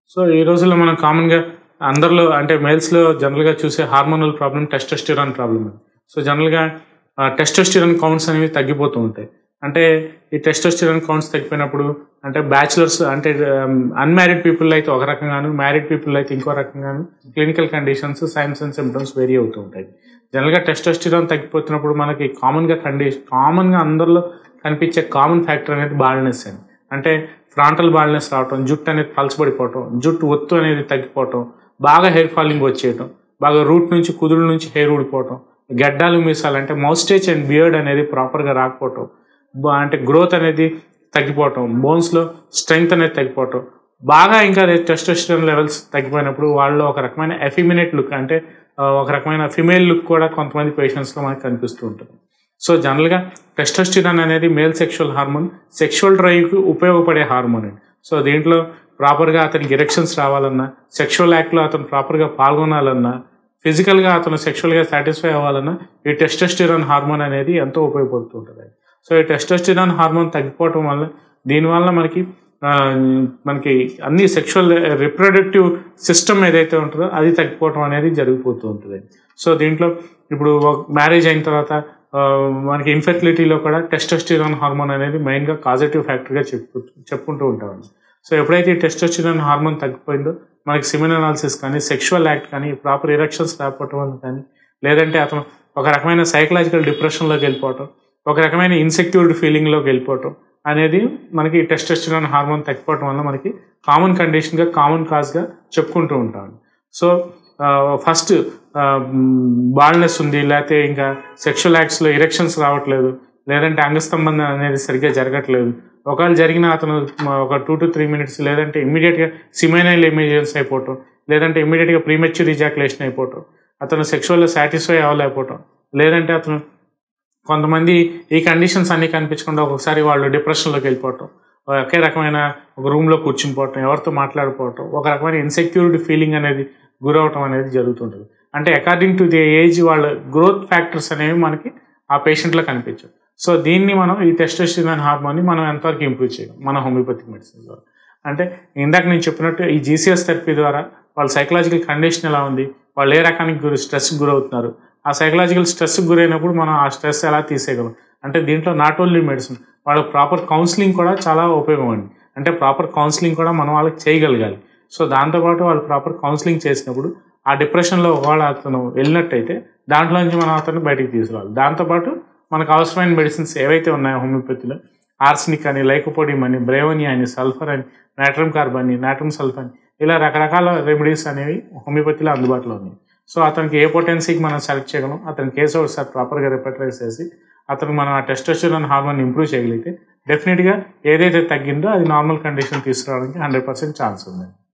so ఈ రోజుల్లో మనం కామన్గా అందరిలో అంటే మేల్స్లో జనరల్గా చూసే hormonal problem testosterone problem so జనరల్గా టెస్టోస్టిరాన్ కౌంట్స్ అనేవి తగ్గిపోతూ ఉంటాయి అంటే ఈ టెస్టోస్టిరాన్ కౌంట్స్ తగ్గిపోయినప్పుడు అంటే బ్యాచులర్స్ అంటే అన్మ్యారీడ్ పీపుల్ అయితే ఒక రకంగాను మ్యారీడ్ పీపుల్ అయితే ఇంకో రకంగాను clinical conditions signs and symptoms vary అవుతూ ఉంటాయి జనరల్గా టెస్టోస్టిరాన్ తగ్గిపోతున్నప్పుడు మనకి కామన్గా కండిషన్ కామన్గా అందరిలో కనిపించే కామన్ ఫ్యాక్టర్ అనేది బాల్నెస్ అని అంటే ఫ్రాంటల్ బాల్నెస్ రావటం జుట్టు అనేది పలచబడిపోవటం జుట్టు ఒత్తు అనేది తగ్గిపోవటం బాగా హెయిర్ ఫాలింగ్ వచ్చేయటం బాగా రూట్ నుంచి కుదురు నుంచి హెయిర్ ఊడిపోవటం గడ్డాలు మీసాలు అంటే మౌస్టేజ్ అండ్ బియర్డ్ అనేది ప్రాపర్గా రాకపోవటం బా- అంటే గ్రోత్ అనేది తగ్గిపోవటం బోన్స్లో స్ట్రెంగ్త్ అనేది తగ్గిపోవటం బాగా ఇంకా టెస్టోస్టిరాన్ లెవెల్స్ తగ్గిపోయినప్పుడు వాళ్ళలో ఒక రకమైన ఎఫిమినేట్ లుక్ అంటే ఆ, ఒక రకమైన ఫిమేల్ లుక్ కూడా కొంతమంది పేషెంట్స్లో మనకు కనిపిస్తూ ఉంటుంది సో జనరల్గా టెస్టోస్టిరాన్ అనేది మేల్ సెక్షువల్ హార్మోన్ సెక్షువల్ డ్రైవ్కి ఉపయోగపడే హార్మోన్ అండి సో దీంట్లో ప్రాపర్గా అతనికి ఎరెక్షన్స్ రావాలన్నా సెక్షువల్ యాక్ట్లో అతను ప్రాపర్గా పాల్గొనాలన్నా ఫిజికల్గా అతను సెక్షువల్గా సాటిస్ఫై అవ్వాలన్నా ఈ టెస్టోస్టిరాన్ హార్మోన్ అనేది ఎంతో ఉపయోగపడుతూ ఉంటుంది సో ఈ టెస్టోస్టిరాన్ హార్మోన్ తగ్గిపోవటం వల్ల దీనివల్ల మనకి ఆ, మనకి అన్ని సెక్షువల్ రిప్రొడక్టివ్ సిస్టమ్ ఏదైతే ఉంటుందో అది తగ్గిపోవటం అనేది జరిగిపోతూ ఉంటుంది సో దీంట్లో ఇప్పుడు మ్యారేజ్ అయిన తర్వాత ఆ, మనకి ఇన్ఫెర్టిలిటీలో కూడా టెస్టోస్టిరాన్ హార్మోన్ అనేది మెయిన్గా కాజిటివ్ ఫ్యాక్టర్గా చెప్పు చెప్పుకుంటూ ఉంటామండి సో ఎప్పుడైతే ఈ టెస్టోస్టిరాన్ హార్మోన్ తగ్గిపోయిందో మనకి సిమెన్ అనాలిసిస్ కానీ సెక్షువల్ యాక్ట్ కానీ ప్రాపర్ ఇరెక్షన్స్ రాకపోవటం వల్ల కానీ లేదంటే అతను ఒక రకమైన సైకలాజికల్ డిప్రెషన్లోకి వెళ్ళిపోవటం ఒక రకమైన ఇన్సెక్యూర్డ్ ఫీలింగ్లోకి వెళ్ళిపోవటం అనేది మనకి టెస్టోస్టిరాన్ హార్మోన్ తగ్గిపోవటం వల్ల మనకి కామన్ కండిషన్గా కామన్ కాజ్గా చెప్పుకుంటూ ఉంటాం సో ఫస్ట్ బాల్నెస్ ఉంది లేకపోతే ఇంకా సెక్షువల్ యాక్ట్స్లో ఇరెక్షన్స్ రావట్లేదు లేదంటే అంగస్తంభన అనేది సరిగ్గా జరగట్లేదు ఒకవేళ జరిగిన అతను మ- ఒక టూ టు త్రీ మినిట్స్ లేదంటే ఇమీడియట్గా సిమైనల్ ఎమర్జెన్సీ అయిపోవటం లేదంటే ఇమీడియట్గా ప్రీమెచ్యూర్ ఇజాకులేషన్ అయిపోవటం అతను సెక్షువల్గా సాటిస్ఫై అవ్వలేకపోవటం లేదంటే అతను కొంతమంది ఈ కండిషన్స్ అన్ని కనిపించకుండా ఒక్కొక్కసారి వాళ్ళు డిప్రెషన్లోకి వెళ్ళిపోవటం ఒకే రకమైన ఒక రూమ్లో కూర్చుని పోవటం ఎవరితో మాట్లాడిపోవటం ఒక రకమైన ఇన్సెక్యూరిటీ ఫీలింగ్ అనేది గురవటం అనేది జరుగుతుంటుంది అంటే అకార్డింగ్ టు ది ఏజ్ వాళ్ళ గ్రోత్ ఫ్యాక్టర్స్ అనేవి మనకి ఆ పేషెంట్లో కనిపించవు సో దీన్ని మనం ఈ టెస్టోస్టిరాన్ హార్మోన్ని మనం ఎంతవరకు ఇంప్రూవ్ చేయగలం మన హోమియోపతిక్ మెడిసిన్ ద్వారా అంటే ఇందాక నేను చెప్పినట్టు ఈ జీసీఎస్ థెరపీ ద్వారా వాళ్ళ సైకలాజికల్ కండిషన్ ఎలా ఉంది వాళ్ళు ఏ రకానికి గురి స్ట్రెస్కి గురవుతున్నారు ఆ సైకలాజికల్ స్ట్రెస్కి గురైనప్పుడు మనం ఆ స్ట్రెస్ ఎలా తీసేయగలం అంటే దీంట్లో నాట్ ఓన్లీ మెడిసిన్ వాళ్ళకి ప్రాపర్ కౌన్సిలింగ్ కూడా చాలా ఉపయోగం అండి అంటే ప్రాపర్ కౌన్సిలింగ్ కూడా మనం వాళ్ళకి చేయగలగాలి సో దాంతోపాటు వాళ్ళు ప్రాపర్ కౌన్సిలింగ్ చేసినప్పుడు ఆ డిప్రెషన్లో ఒకవేళ అతను వెళ్ళినట్టయితే దాంట్లో నుంచి మనం అతను బయటికి తీసుకురావాలి దాంతోపాటు మనకు అవసరమైన మెడిసిన్స్ ఏవైతే ఉన్నాయో హోమియోపతిలో ఆర్సనిక్ అని లైకోపోడియం అని బ్రేవనియా అని సల్ఫర్ అని నాట్రమ్ కార్బన్ అని నాట్రమ్ సల్ఫర్ అని ఇలా రకరకాల రెమెడీస్ అనేవి హోమియోపతిలో అందుబాటులో ఉన్నాయి సో అతనికి ఏ పొటెన్సీకి మనం సెలెక్ట్ చేయగలం అతని కేసు ఒకసారి ప్రాపర్గా రిపటరైజ్ చేసి అతను మనం ఆ టెస్టోస్టెరాన్ హార్మోన్ ఇంప్రూవ్ చేయగలిగితే డెఫినెట్గా ఏదైతే తగ్గిందో అది నార్మల్ కండిషన్ తీసుకురావడానికి హండ్రెడ్ పర్సెంట్ ఛాన్స్ ఉంది